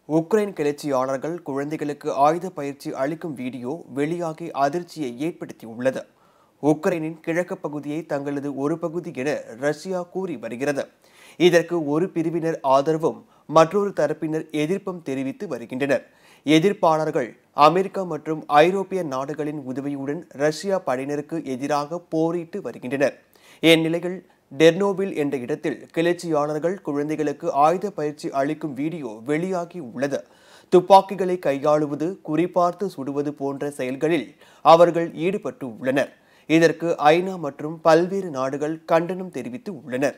Ukraine கிளர்ச்சியாளர்கள் குழந்தைகளுக்கு ஆயுத பயிற்சி அளிக்கும் வீடியோ வெளியாகி அதிர்ச்சியை ஏற்படுத்தியுள்ளது உக்ரைனின் கிழக்கு பகுதியை தங்களது ஒரு பகுதி என ரஷ்யா கூறி வருகிறது இதற்கு ஒரு பிரிவினர் ஆதரவும் மற்றொரு தரப்பினர் எதிர்ப்பும் தெரிவித்து வருகின்றனர் எதிர்ப்பாளர்கள் அமெரிக்கா மற்றும் ஐரோப்பிய நாடுகளின் உதவியுடன் ரஷ்யா படையினருக்கு எதிராக போரிட்டு வருகின்றனர் இந்நிலையில் டெர்னோவில் என்ற இடத்தில் கிளர்ச்சியாளர்கள் குழந்தைகளுக்கு ஆயுத பயிற்சி அளிக்கும் வீடியோ வெளியாகி உள்ளது துப்பாக்கிகளை கையாளுவது குறிபார்த்து சுடுவது போன்ற செயல்களில் அவர்கள் ஈடுபட்டு உள்ளனர் இதற்கு ஐநா மற்றும் பல்வேறு நாடுகள் கண்டனம் தெரிவித்து உள்ளனர்